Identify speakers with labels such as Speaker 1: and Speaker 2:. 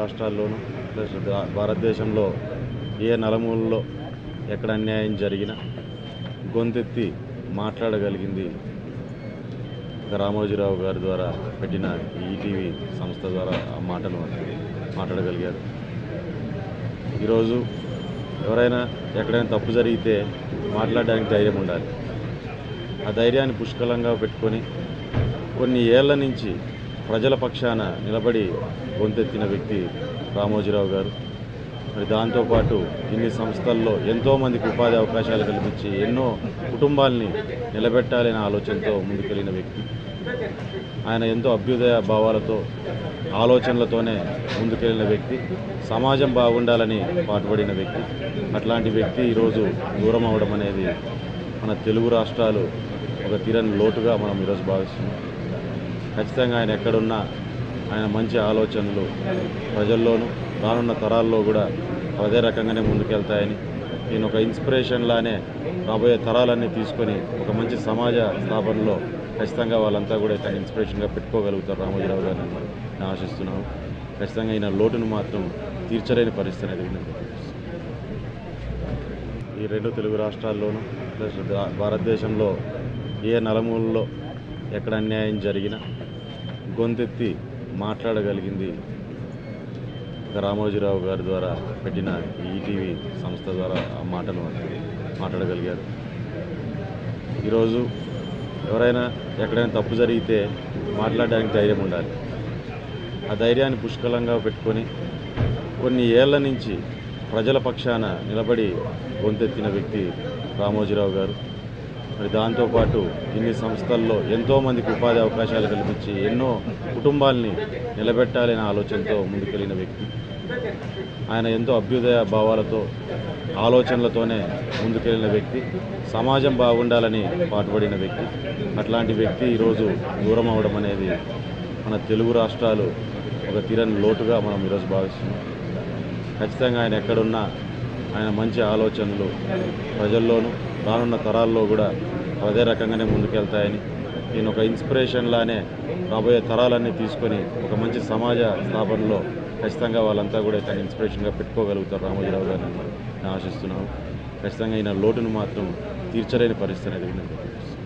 Speaker 1: రాష్ట్రాల్లోనూ ప్లస్ దా- భారతదేశంలో ఏ నలుమూలలో ఎక్కడ అన్యాయం జరిగినా గొంతెత్తి మాట్లాడగలిగింది ఒక రామోజీరావు గారి ద్వారా పెట్టిన ఈటీవీ సంస్థ ద్వారా ఆ మాటను మాట్లాడగలిగారు ఈరోజు ఎవరైనా ఎక్కడైనా తప్పు జరిగితే మాట్లాడడానికి ధైర్యం ఉండాలి ఆ ధైర్యాన్ని పుష్కలంగా పెట్టుకొని కొన్ని ఏళ్ల నుంచి ప్రజల పక్షాన నిలబడి గొంతెత్తిన వ్యక్తి రామోజీరావు గారు మరి దాంతోపాటు ఇన్ని సంస్థల్లో ఎంతోమందికి ఉపాధి అవకాశాలు కల్పించి ఎన్నో కుటుంబాల్ని నిలబెట్టాలనే ఆలోచనతో ముందుకెళ్ళిన వ్యక్తి ఆయన ఎంతో అభ్యుదయ భావాలతో ఆలోచనలతోనే ముందుకెళ్ళిన వ్యక్తి సమాజం బాగుండాలని పాటుపడిన వ్యక్తి అట్లాంటి వ్యక్తి ఈరోజు దూరం అవడం అనేది మన తెలుగు రాష్ట్రాలు ఒక తీరని లోటుగా మనం ఈరోజు భావిస్తున్నాం ఖచ్చితంగా ఆయన ఎక్కడున్నా ఆయన మంచి ఆలోచనలు ప్రజల్లోనూ రానున్న తరాల్లో కూడా అదే రకంగానే ముందుకెళ్తాయని నేను ఒక ఇన్స్పిరేషన్ లానే రాబోయే తరాలన్నీ తీసుకొని ఒక మంచి సమాజ స్థాపనలో ఖచ్చితంగా వాళ్ళంతా కూడా ఇతను ఇన్స్పిరేషన్గా పెట్టుకోగలుగుతారు రామోజీరావు గారిని నేను ఆశిస్తున్నాను ఖచ్చితంగా ఈయన లోటును మాత్రం తీర్చలేని పరిస్థితి అనేది ఉంది. ఈ రెండు తెలుగు రాష్ట్రాల్లోనూ ప్లస్ దా- భారతదేశంలో ఏ నలుమూలలో ఎక్కడ అన్యాయం జరిగినా గొంతెత్తి మాట్లాడగలిగింది ఒక రామోజీరావు గారి ద్వారా పెట్టిన ఈటీవీ సంస్థ ద్వారా ఆ మాటను మాట్లాడగలిగారు ఈరోజు ఎవరైనా ఎక్కడైనా తప్పు జరిగితే మాట్లాడడానికి ధైర్యం ఉండాలి ఆ ధైర్యాన్ని పుష్కలంగా పెట్టుకొని కొన్ని ఏళ్ల నుంచి ప్రజల పక్షాన నిలబడి గొంతెత్తిన వ్యక్తి రామోజీరావు గారు మరి దాంతోపాటు ఇన్ని సంస్థల్లో ఎంతోమందికి ఉపాధి అవకాశాలు కల్పించి ఎన్నో కుటుంబాల్ని నిలబెట్టాలనే ఆలోచనతో ముందుకెళ్ళిన వ్యక్తి ఆయన ఎంతో అభ్యుదయ భావాలతో ఆలోచనలతోనే ముందుకెళ్ళిన వ్యక్తి సమాజం బాగుండాలని పాటుపడిన వ్యక్తి అట్లాంటి వ్యక్తి ఈరోజు దూరం అవడం అనేది మన తెలుగు రాష్ట్రాలు ఒక తీరని లోటుగా మనం ఈరోజు భావిస్తున్నాం ఖచ్చితంగా ఆయన ఎక్కడున్నా ఆయన మంచి ఆలోచనలు ప్రజల్లోనూ రానున్న తరాల్లో కూడా అదే రకంగానే ముందుకెళ్తాయని నేను ఒక ఇన్స్పిరేషన్ లానే రాబోయే తరాలన్నీ తీసుకొని ఒక మంచి సమాజ స్థాపనలో ఖచ్చితంగా వాళ్ళంతా కూడా ఇతను ఇన్స్పిరేషన్గా పెట్టుకోగలుగుతారు రామోజీరావు గారిని నేను ఆశిస్తున్నాను ఖచ్చితంగా ఈయన లోటును మాత్రం తీర్చలేని పరిస్థితి అనేది ఉంది.